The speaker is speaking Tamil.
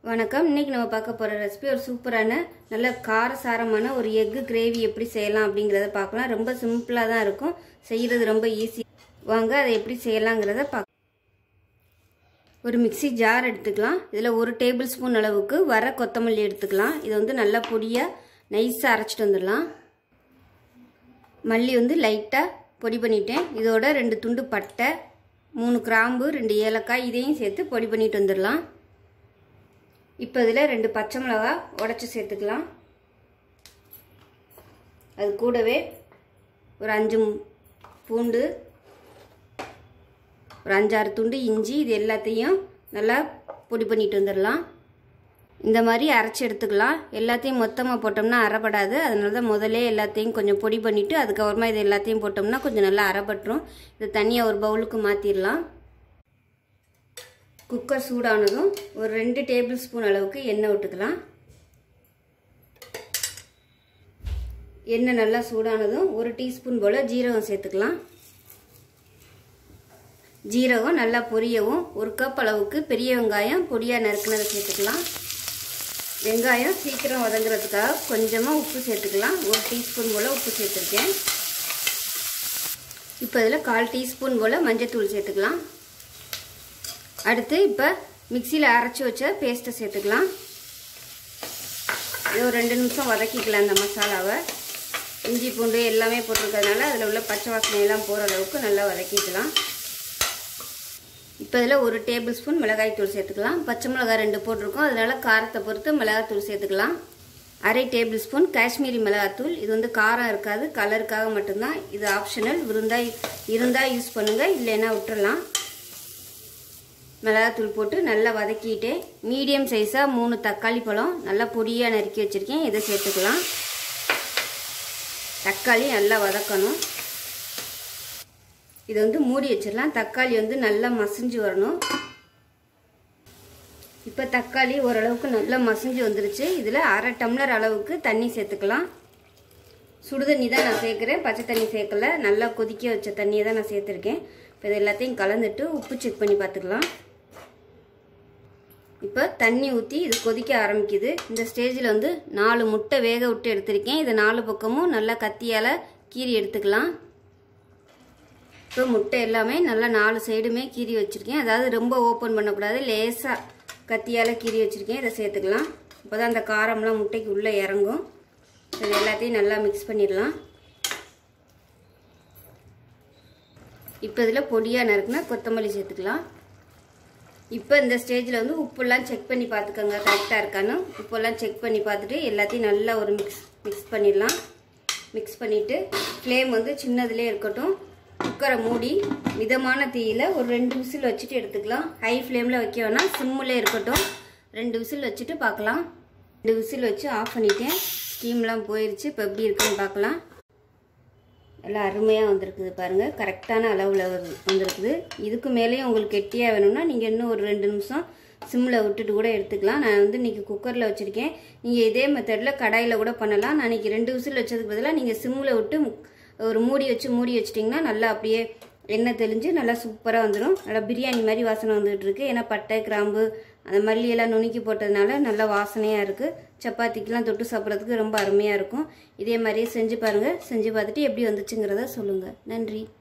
வணக்கம் இன்னைக்கு நம்ம பார்க்க போகிற ரெசிபி ஒரு சூப்பரான நல்ல காரசாரமான ஒரு எக்கு கிரேவி எப்படி செய்யலாம் அப்படிங்கிறத பார்க்கலாம் ரொம்ப சிம்பிளாக தான் இருக்கும் செய்கிறது ரொம்ப ஈஸி வாங்க அதை எப்படி செய்யலாங்கிறத பார்க்க ஒரு மிக்ஸி ஜார் எடுத்துக்கலாம் இதில் ஒரு டேபிள் ஸ்பூன் அளவுக்கு வர கொத்தமல்லி எடுத்துக்கலாம் இதை வந்து நல்லா பொடியாக நைஸாக அரைச்சிட்டு வந்துடலாம் மல்லி வந்து லைட்டாக பொடி பண்ணிட்டேன் இதோட ரெண்டு துண்டு பட்டை மூணு கிராம்பு ரெண்டு ஏலக்காய் இதையும் சேர்த்து பொடி பண்ணிட்டு வந்துடலாம் இப்போ இதில் ரெண்டு பச்சை மிளகா உடச்சி சேர்த்துக்கலாம் அது கூடவே ஒரு அஞ்சு பூண்டு ஒரு அஞ்சாறு துண்டு இஞ்சி இது எல்லாத்தையும் நல்லா பொடி பண்ணிட்டு வந்துடலாம் இந்த மாதிரி அரைச்சி எடுத்துக்கலாம் எல்லாத்தையும் மொத்தமாக போட்டோம்னா அரைப்படாது அதனால தான் முதலே எல்லாத்தையும் கொஞ்சம் பொடி பண்ணிவிட்டு அதுக்கப்புறமா இது எல்லாத்தையும் போட்டோம்னா கொஞ்சம் நல்லா அரைப்பட்டுரும் இதை தனியாக ஒரு பவுலுக்கு மாற்றிடலாம் குக்கர் சூடானதும் ஒரு ரெண்டு டேபிள் ஸ்பூன் அளவுக்கு எண்ணெய் விட்டுக்கலாம் எண்ணெய் நல்லா சூடானதும் ஒரு டீஸ்பூன் போல் ஜீரகம் சேர்த்துக்கலாம் ஜீரகம் நல்லா பொரியவும் ஒரு கப் அளவுக்கு பெரிய வெங்காயம் பொடியாக நறுக்குனதை சேர்த்துக்கலாம் வெங்காயம் சீக்கிரம் வதங்குறதுக்காக கொஞ்சமாக உப்பு சேர்த்துக்கலாம் ஒரு டீஸ்பூன் போல் உப்பு சேர்த்துருக்கேன் இப்போ இதில் கால் டீஸ்பூன் போல் மஞ்சத்தூள் சேர்த்துக்கலாம் அடுத்து இப்போ மிக்சியில் அரைச்சி வச்ச பேஸ்ட்டை சேர்த்துக்கலாம் இது ஒரு ரெண்டு நிமிஷம் வதக்கிக்கலாம் அந்த மசாலாவை இஞ்சி பூண்டு எல்லாமே போட்டிருக்கிறதுனால அதில் உள்ள பச்சை வாசனையெல்லாம் போகிற அளவுக்கு நல்லா வதக்கிக்கலாம் இப்போ இதில் ஒரு டேபிள் ஸ்பூன் மிளகாய்த்தூள் சேர்த்துக்கலாம் பச்சை மிளகாய் ரெண்டு போட்டிருக்கோம் அதனால் காரத்தை பொறுத்து மிளகாத்தூள் சேர்த்துக்கலாம் அரை டேபிள் ஸ்பூன் காஷ்மீரி மிளகாத்தூள் இது வந்து காரம் இருக்காது கலருக்காக மட்டும்தான் இது ஆப்ஷனல் இருந்தால் இருந்தால் யூஸ் பண்ணுங்கள் இல்லைன்னா விட்டுறலாம் மிளகாத்தூள் போட்டு நல்லா வதக்கிட்டு மீடியம் சைஸாக மூணு தக்காளி பழம் நல்லா பொடியாக நறுக்கி வச்சுருக்கேன் இதை சேர்த்துக்கலாம் தக்காளி நல்லா வதக்கணும் இதை வந்து மூடி வச்சிடலாம் தக்காளி வந்து நல்லா மசிஞ்சு வரணும் இப்போ தக்காளி ஓரளவுக்கு நல்லா மசிஞ்சு வந்துருச்சு இதில் அரை டம்ளர் அளவுக்கு தண்ணி சேர்த்துக்கலாம் சுடுதண்ணி தான் நான் சேர்க்குறேன் பச்சை தண்ணி சேர்க்கல நல்லா கொதிக்க வச்ச தண்ணியை தான் நான் சேர்த்துருக்கேன் இப்போ இது எல்லாத்தையும் கலந்துட்டு உப்பு செக் பண்ணி பார்த்துக்கலாம் இப்போ தண்ணி ஊற்றி இது கொதிக்க ஆரம்பிக்குது இந்த ஸ்டேஜில் வந்து நாலு முட்டை வேக விட்டு எடுத்திருக்கேன் இது நாலு பக்கமும் நல்லா கத்தியால் கீறி எடுத்துக்கலாம் இப்போ முட்டை எல்லாமே நல்லா நாலு சைடுமே கீறி வச்சுருக்கேன் அதாவது ரொம்ப ஓப்பன் பண்ணக்கூடாது லேசாக கத்தியால் கீறி வச்சுருக்கேன் இதை சேர்த்துக்கலாம் இப்போ தான் அந்த காரம்லாம் முட்டைக்கு உள்ளே இறங்கும் இது எல்லாத்தையும் நல்லா மிக்ஸ் பண்ணிடலாம் இப்போ இதில் பொடியாக நறுக்குனா கொத்தமல்லி சேர்த்துக்கலாம் இப்போ இந்த ஸ்டேஜில் வந்து உப்புலாம் செக் பண்ணி பார்த்துக்கோங்க கரெக்டாக இருக்கான்னு உப்பெல்லாம் செக் பண்ணி பார்த்துட்டு எல்லாத்தையும் நல்லா ஒரு மிக்ஸ் மிக்ஸ் பண்ணிடலாம் மிக்ஸ் பண்ணிவிட்டு ஃப்ளேம் வந்து சின்னதுலேயே இருக்கட்டும் குக்கரை மூடி மிதமான தீயில் ஒரு ரெண்டு விசில் வச்சுட்டு எடுத்துக்கலாம் ஹை ஃப்ளேமில் வைக்க வேணாம் சிம்மில் இருக்கட்டும் ரெண்டு விசில் வச்சுட்டு பார்க்கலாம் ரெண்டு விசில் வச்சு ஆஃப் பண்ணிட்டேன் ஸ்டீம்லாம் போயிடுச்சு இப்போ எப்படி இருக்குன்னு பார்க்கலாம் நல்லா அருமையாக வந்திருக்குது பாருங்கள் கரெக்டான அளவில் வந்திருக்குது இதுக்கு மேலேயும் உங்களுக்கு கெட்டியாக வேணும்னா நீங்கள் இன்னும் ஒரு ரெண்டு நிமிஷம் சிம்மில் விட்டுட்டு கூட எடுத்துக்கலாம் நான் வந்து இன்றைக்கி குக்கரில் வச்சுருக்கேன் நீங்கள் இதே மெத்தடில் கடாயில் கூட பண்ணலாம் நான் இன்றைக்கி ரெண்டு விசில் வச்சதுக்கு பதிலாக நீங்கள் சிம்மில் விட்டு ஒரு மூடி வச்சு மூடி வச்சிட்டிங்கன்னா நல்லா அப்படியே எண்ணெய் தெளிஞ்சு நல்லா சூப்பராக வந்துடும் நல்லா பிரியாணி மாதிரி வாசனை வந்துகிட்டு இருக்கு ஏன்னா பட்டை கிராம்பு அந்த மல்லியெல்லாம் நுணுக்கி போட்டதுனால நல்லா வாசனையாக இருக்குது சப்பாத்திக்கெலாம் தொட்டு சாப்பிட்றதுக்கு ரொம்ப அருமையாக இருக்கும் இதே மாதிரியே செஞ்சு பாருங்கள் செஞ்சு பார்த்துட்டு எப்படி வந்துச்சுங்கிறத சொல்லுங்கள் நன்றி